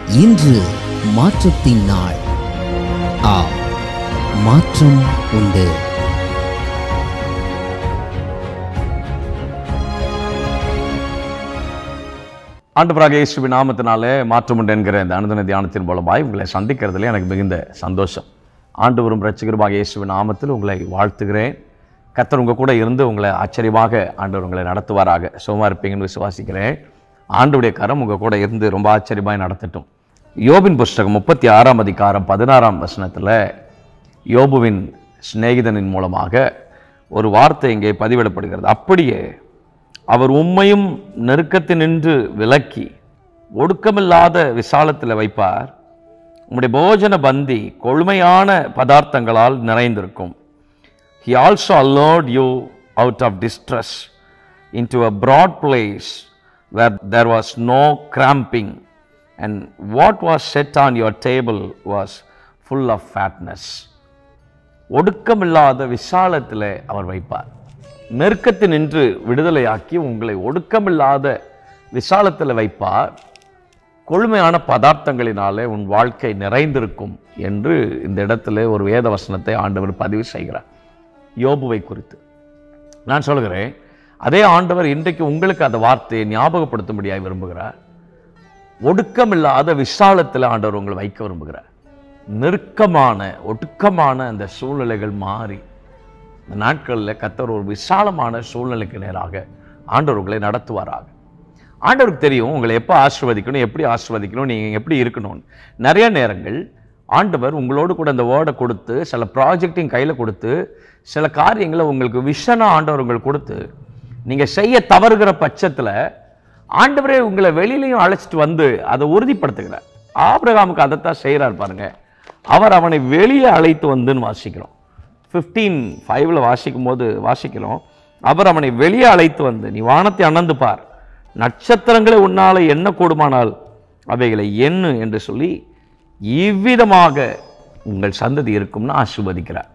இன்று மாற்றத்தின் நாள் ஆ மாற்றம் உண்டு ஆண்டவராக இயேசுவின் நாமத்தினாலே மாற்றம் உண்டு என்கிற இந்த அனுதின தியானத்தின் மூலமாய் உங்களை சந்திக்கிறதுல எனக்கு மிகுந்த சந்தோஷம் ஆண்டவரும் ரட்சகருமாக இயேசுவின் நாமத்தில் உங்களை வாழ்த்துகிறேன் கர்த்தர் உங்க கூட இருந்து உங்களை ஆச்சரியமாக ஆண்டவர் உங்களை நடத்துவாராக சுகமாக இருப்பீங்கன்னு விசுவாசிக்கிறேன் ஆண்டுடைய கரம் உங்க கூட இருந்து ரொம்ப ஆச்சரியமாய் நடத்தட்டும் யோபின் புஸ்தகம் முப்பத்தி ஆறாம் அதிகாரம் பதினாறாம் வசனத்தில் யோபுவின் சிநேகிதனின் மூலமாக ஒரு வார்த்தை இங்கே பதிவிடப்படுகிறது அப்படியே அவர் உம்மையும் நெருக்கத்தினின்று விலக்கி ஒடுக்கமில்லாத விசாலத்தில் வைப்பார் உம்முடைய போஜன பந்தி கொழுமையான பதார்த்தங்களால் நிறைந்திருக்கும் He also allowed you out of distress into a broad place where there was no cramping, and what was set on your table was full of fatness. ஒடுக்கமில்லாத விசாலத்தில் அவர் வைப்பார் நெருக்கத்தில் நின்று விடுதலையாக்கி உங்களை ஒடுக்கமில்லாத விசாலத்தில் வைப்பார் கொழுமையான பதார்த்தங்களினாலே உன் வாழ்க்கை நிறைந்திருக்கும் என்று இந்த இடத்துல ஒரு வேத வசனத்தை ஆண்டவர் பதிவு செய்கிறார் யோபுவை குறித்து நான் சொல்கிறேன் அதே ஆண்டவர் இன்றைக்கு உங்களுக்கு அந்த வார்த்தையை ஞாபகப்படுத்தும்படியாக விரும்புகிறார் ஒடுக்கமில்லாத விசாலத்தில் ஆண்டவர் உங்களை வைக்க விரும்புகிறார் நெருக்கமான ஒடுக்கமான அந்த சூழ்நிலைகள் மாறி இந்த நாட்களில் கத்தர் ஒரு விசாலமான சூழ்நிலைக்கு நேராக ஆண்டவர் உங்களை நடத்துவாராக ஆண்டவருக்கு தெரியும் உங்களை எப்போ ஆசிர்வதிக்கணும் எப்படி ஆசிர்வதிக்கணும் நீங்கள் எப்படி இருக்கணும்னு நிறைய நேரங்கள் ஆண்டவர் உங்களோடு கூட அந்த வேர்டை கொடுத்து சில ப்ராஜெக்டையும் கையில் கொடுத்து சில காரியங்களை உங்களுக்கு விஷனாக ஆண்டவர் உங்களுக்கு கொடுத்து நீங்கள் செய்ய தவறுகிற பட்சத்தில் ஆண்டவரே உங்களை வெளியிலையும் அழைச்சிட்டு வந்து அதை உறுதிப்படுத்துகிறார் ஆபிரகாமுக்கு அதைத்தான் செய்கிறார் பாருங்க அவர் அவனை வெளியே அழைத்து வந்துன்னு வாசிக்கிறோம் ஃபிஃப்டீன் ஃபைவ்ல வாசிக்கும் போது வாசிக்கிறோம் அவர் அவனை வெளியே அழைத்து வந்து நீ வானத்தை அணந்து பார் நட்சத்திரங்களை உன்னால என்ன கூடுமானால் அவைகளை எண்ணு என்று சொல்லி இவ்விதமாக உங்கள் சந்ததி இருக்கும்னு ஆசிர்வதிக்கிறார்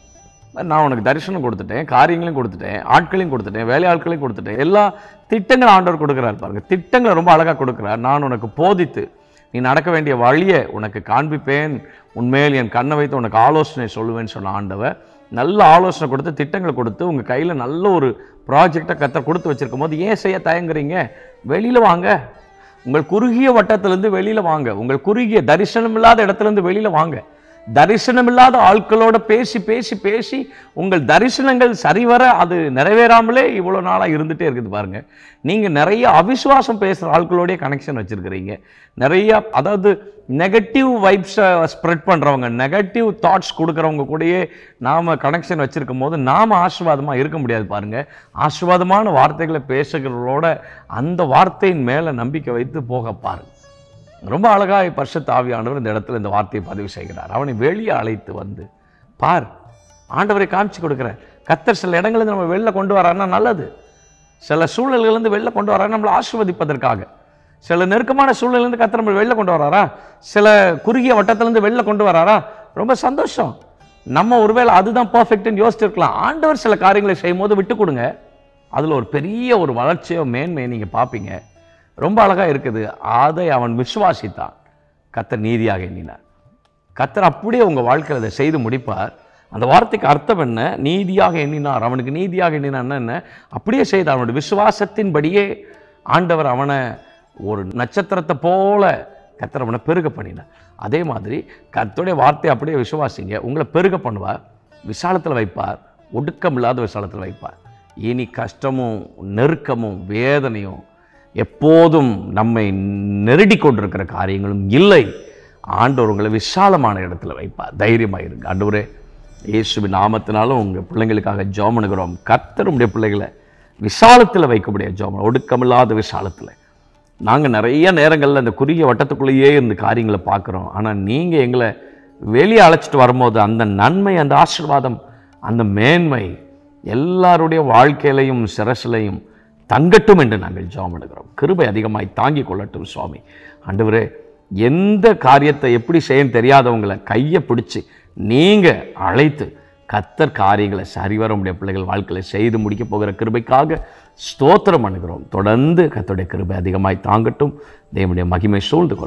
நான் உனக்கு தரிசனம் கொடுத்துட்டேன் காரியங்களையும் கொடுத்துட்டேன் ஆட்களையும் கொடுத்துட்டேன் வேலை ஆட்களையும் கொடுத்துட்டேன் எல்லா திட்டங்கள் ஆண்டவர் கொடுக்குறார் பாருங்க திட்டங்களை ரொம்ப அழகாக கொடுக்குறார் நான் உனக்கு போதித்து நீ நடக்க வேண்டிய வழியை உனக்கு காண்பிப்பேன் உண்மையில் என் கண்ணை வைத்து உனக்கு ஆலோசனை சொல்லுவேன்னு சொன்ன ஆண்டவர் நல்ல ஆலோசனை கொடுத்து திட்டங்களை கொடுத்து உங்கள் கையில் நல்ல ஒரு ப்ராஜெக்டை கத்த கொடுத்து வச்சிருக்கும் போது ஏன் செய்ய தயங்குறீங்க வெளியில் வாங்க உங்கள் குறுகிய வட்டத்திலேருந்து வெளியில் வாங்க உங்கள் குறுகிய தரிசனம் இல்லாத இடத்துலேருந்து வெளியில் வாங்க தரிசனம் இல்லாத ஆட்களோட பேசி பேசி பேசி உங்கள் தரிசனங்கள் சரிவர அது நிறைவேறாமலே இவ்வளோ நாளாக இருந்துகிட்டே இருக்குது பாருங்க நீங்கள் நிறைய அவிசுவாசம் பேசுகிற ஆட்களோடய கனெக்ஷன் வச்சுருக்கிறீங்க நிறைய அதாவது நெகட்டிவ் வைப்ஸை ஸ்ப்ரெட் பண்ணுறவங்க நெகட்டிவ் தாட்ஸ் கொடுக்குறவங்க கூடயே நாம் கனெக்ஷன் வச்சுருக்கும் போது நாம் ஆசீர்வாதமாக இருக்க முடியாது பாருங்கள் ஆசீர்வாதமான வார்த்தைகளை பேசுகிறவங்களோட அந்த வார்த்தையின் மேலே நம்பிக்கை வைத்து போக பாருங்க ரொம்ப அழகாய் பரிசுத்த ஆவியானவர் இந்த இடத்துல இந்த வார்த்தையை பதிவு செய்கிறார் அவனை வெளியே அழைத்து வந்து பார் ஆண்டவரை காமிச்சு கொடுக்குறார் கத்தர் சில இடங்கள்ல நம்ம வெளில கொண்டு வராருன்னா நல்லது சில சூழல்கள்லேருந்து வெளில கொண்டு வராரு நம்மளை ஆசிர்வதிப்பதற்காக சில நெருக்கமான சூழ்நிலேருந்து கத்தர் நம்மளை வெளில கொண்டு வராரா சில குறுகிய வட்டத்திலேருந்து வெளில கொண்டு வராரா ரொம்ப சந்தோஷம் நம்ம ஒருவேளை அதுதான் பர்ஃபெக்ட்னு யோசிச்சிருக்கலாம் ஆண்டவர் சில காரியங்களை செய்யும் போது விட்டு கொடுங்க அதில் ஒரு பெரிய ஒரு வளர்ச்சியோ மேன்மையை நீங்கள் பார்ப்பீங்க ரொம்ப அழகாக இருக்குது அதை அவன் விசுவாசித்தான் கத்தர் நீதியாக எண்ணினார் கத்தர் அப்படியே உங்கள் வாழ்க்கையில் அதை செய்து முடிப்பார் அந்த வார்த்தைக்கு அர்த்தம் என்ன நீதியாக எண்ணினார் அவனுக்கு நீதியாக எண்ணினான்னா என்ன அப்படியே செய்தார் அவனுடைய விசுவாசத்தின்படியே ஆண்டவர் அவனை ஒரு நட்சத்திரத்தை போல கத்தர் அவனை பெருக பண்ணினார் அதே மாதிரி கர்த்தருடைய வார்த்தை அப்படியே விசுவாசிங்க உங்களை பெருக பண்ணுவார் விசாலத்தில் வைப்பார் ஒடுக்கம் இல்லாத விசாலத்தில் வைப்பார் இனி கஷ்டமும் நெருக்கமும் வேதனையும் எப்போதும் நம்மை நெருடி கொண்டிருக்கிற காரியங்களும் இல்லை ஆண்டவர் உங்களை விசாலமான இடத்துல வைப்பார் தைரியமாக இருங்க ஆண்டவரே இயேசுவின் நாமத்தினாலும் உங்கள் பிள்ளைங்களுக்காக ஜோம் பண்ணுகிறோம் கர்த்தருடைய பிள்ளைகளை விசாலத்தில் வைக்கக்கூடிய ஜோம் ஒடுக்கமில்லாத விசாலத்தில் நாங்கள் நிறைய நேரங்களில் இந்த குறுகிய வட்டத்துக்குள்ளேயே இந்த காரியங்களை பார்க்குறோம் ஆனால் நீங்கள் எங்களை வெளியே அழைச்சிட்டு வரும்போது அந்த நன்மை அந்த ஆசீர்வாதம் அந்த மேன்மை எல்லாருடைய வாழ்க்கையிலையும் சிரசிலையும் தங்கட்டும் என்று நாங்கள் ஜெபம் எடுக்கிறோம் கிருபை அதிகமாய் தாங்கிக் கொள்ளட்டும் சுவாமி ஆண்டவரே எந்த காரியத்தை எப்படி செய்யணும் தெரியாதவங்களை கையை பிடிச்சி நீங்கள் அழைத்து கத்தர் காரியங்களை சரிவர உடைய பிள்ளைகள் வாழ்க்கையில் செய்து முடிக்க போகிற கிருபைக்காக ஸ்தோத்திரம் பண்ணுகிறோம் தொடர்ந்து கத்தருடைய கிருபை அதிகமாய் தாங்கட்டும் தேவனுடைய மகிமை சூழ்ந்து கொள்ளட்டும்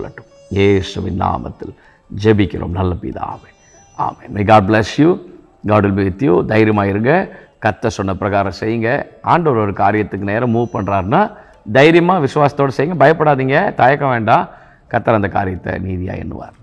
இயேசுவின் நாமத்தில் ஜெபிக்கிறோம் நல்ல பிதாவே amen may God bless you God will be with you தைரியமாக இருங்க கத்த சொன்ன பிரகாரம் செய்யுங்க ஆண்டவர் ஒரு காரியத்துக்கு நேரம் மூவ் பண்ணுறாருன்னா தைரியமாக விசுவாசத்தோடு செய்யுங்க பயப்படாதீங்க தயக்கம் வேண்டாம் கத்தர் அந்த காரியத்தை நீதியாக எண்ணுவார்